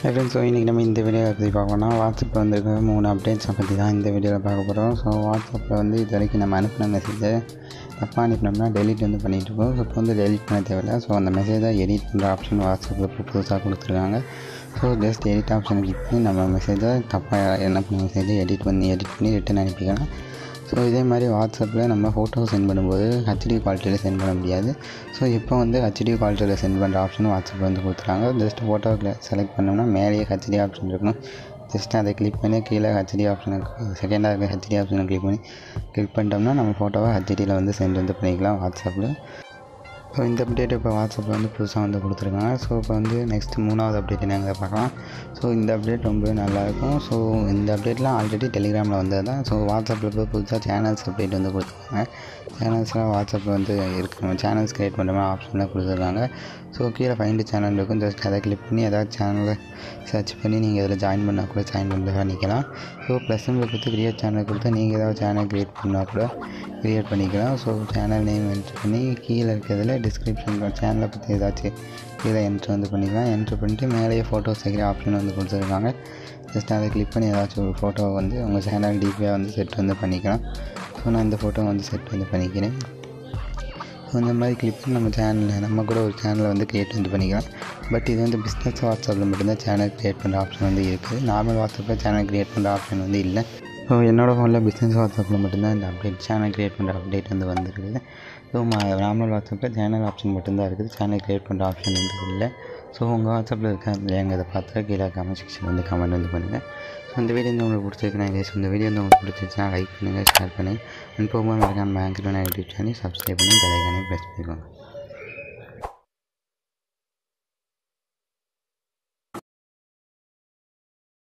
friends so இன்றைக்கி நம்ம இந்த வீடியோவை பற்றி பார்க்கணும்னா வாட்ஸ்அப்பில் வந்திருக்க மூணு அப்டேட்ஸை பற்றி தான் இந்த வீடியோவில் பார்க்க போகிறோம் ஸோ வாட்ஸ்அப்பில் வந்து இது வரைக்கும் நம்ம அனுப்பின மெசேஜை தப்பாக அனுப்பினோம்னா டெலிட் வந்து பண்ணிகிட்டு இருக்கோம் ஸோ இப்போ வந்து டெலிட் பண்ண தேவையில்லை ஸோ அந்த மெசேஜை எடிட் பண்ணுற ஆப்ஷன் வாட்ஸ்அப்பில் இப்போ புதுசாக கொடுத்துருக்காங்க ஸோ ஜஸ்ட் எடிட் ஆப்ஷனை கிளிக் பண்ணி நம்ம மெசேஜை தப்பாக என்ன பண்ண மெசேஜை எடிட் பண்ணி எடிட் பண்ணி ரிட்டன் அனுப்பிக்கலாம் ஸோ இதே மாதிரி வாட்ஸ்அப்பில் நம்ம ஃபோட்டோ சென்ட் பண்ணும்போது ஹெச்டி குவாலிட்டியில் சென்ட் பண்ண முடியாது ஸோ இப்போ வந்து ஹெச்டி குவாலிட்டியில் சென்ட் பண்ணுற ஆப்ஷன் வாட்ஸ்அப்பில் வந்து கொடுத்துருக்காங்க ஜஸ்ட் ஃபோட்டோவில் செலக்ட் பண்ணோம்னா மேலேயே ஹெச்டி ஆப்ஷன் இருக்கணும் ஜஸ்ட் அதை கிளிக் பண்ணி கீழே ஹெச்டி ஆப்ஷனுக்கு செகண்டாக இருக்க ஹெச்டி ஆப்ஷனை கிளிக் பண்ணி கிளிக் பண்ணிட்டோம்னா நம்ம ஃபோட்டோவை ஹெச்டியில் வந்து சென்ட் வந்து பண்ணிக்கலாம் வாட்ஸ்அப்பில் ஸோ இந்த அப்டேட் இப்போ வாட்ஸ்அப்பில் வந்து புதுசாக வந்து கொடுத்துருக்காங்க ஸோ இப்போ வந்து நெக்ஸ்ட் மூணாவது அப்டேட் என்னங்க பார்க்கலாம் ஸோ இந்த அப்டேட் ரொம்ப நல்லாயிருக்கும் ஸோ இந்த அப்டேட்லாம் ஆல்ரெடி டெலிகிராமில் வந்தது தான் ஸோ வாட்ஸ்அப்பில் இப்போ புதுசாக சேனல்ஸ் அப்டேட் வந்து கொடுத்துருக்காங்க சேனல்ஸ்லாம் வாட்ஸ்அப்பில் வந்து இருக்கு நம்ம சேனல்ஸ் க்ரியேட் பண்ணுற மாதிரி ஆப்ஷன்லாம் கொடுத்துருக்காங்க ஸோ கீழே ஃபைண்டு சேனல் இருக்கும் ஜஸ்ட் அதை கிளிக் பண்ணி ஏதாவது சேனலை சர்ச் பண்ணி நீங்கள் இதில் ஜாயின் பண்ணால் கூட ஜாயின் பண்ணி பண்ணிக்கலாம் ஸோ ப்ளஸ் கொடுத்து க்ரியேட் சேனல் கொடுத்தா நீங்கள் ஏதாவது சேனல் க்ரியேட் பண்ணால் கூட க்ரியேட் பண்ணிக்கலாம் ஸோ சேனல் நேம் என்ட்ரு பண்ணி கீழே இருக்கிறதுல டிஸ்கிரிப்ஷன் சேனலை பற்றி ஏதாச்சும் கீழே என்ட்ரு வந்து பண்ணிக்கலாம் என்ட்ரு பண்ணிட்டு மேலேயே ஃபோட்டோஸ் வைக்கிற ஆப்ஷன் வந்து கொடுத்துருக்காங்க ஜஸ்ட் அதை கிளிக் பண்ணி ஏதாச்சும் ஒரு ஃபோட்டோ வந்து உங்கள் சேனல் டிபியாக வந்து செட் வந்து பண்ணிக்கலாம் ஸோ நான் இந்த ஃபோட்டோ வந்து செட் வந்து பண்ணிக்கிறேன் ஸோ இந்த மாதிரி கிளிக் பண்ணி நம்ம சேனலில் நம்ம கூட ஒரு சேனலை வந்து க்ரியேட் வந்து பண்ணிக்கலாம் பட் இது வந்து பிஸ்னஸ் வாட்ஸ்அப்பில் மட்டும்தான் சேனல் க்ரியேட் பண்ணுற ஆப்ஷன் வந்து இருக்குது நார்மல் வாட்ஸ்அப்பில் சேனல் க்ரியேட் பண்ணுற ஆப்ஷன் வந்து இல்லை ஸோ என்னோடய ஃபோனில் பிஸ்னஸ் வாட்ஸ்அப்பில் மட்டும்தான் இந்த அப்டேட் சேனல் க்ரியேட் பண்ணுற அப்டேட் வந்து வந்திருக்குது ஸோ நார்மல் வாட்ஸ்அப்பில் சேனல் ஆப்ஷன் மட்டும்தான் இருக்குது சேனல் க்ரியேட் பண்ணுற ஆப்ஷன் வந்து இல்லை ஸோ உங்கள் வாட்ஸ்அப்பில் இருக்க இல்லைங்க இதை பார்த்தா கீழே கமெண்ட் செக்ஷன் வந்து கமெண்ட் வந்து பண்ணுங்கள் ஸோ இந்த வீடியோ வந்து உங்களுக்கு பிடிச்சிருக்கு நான் இந்த வீடியோ வந்து உங்களுக்கு பிடிச்சிருச்சுன்னா லைக் பண்ணுங்கள் ஷேர் பண்ணுங்கள் அண்ட் போகும்போது மறக்காம பேங்க் யூடியூப் சேனல் சப்ஸ்கிரைப் பண்ணி பெலைக்கானே ப்ரெஸ் பண்ணிக்கோங்க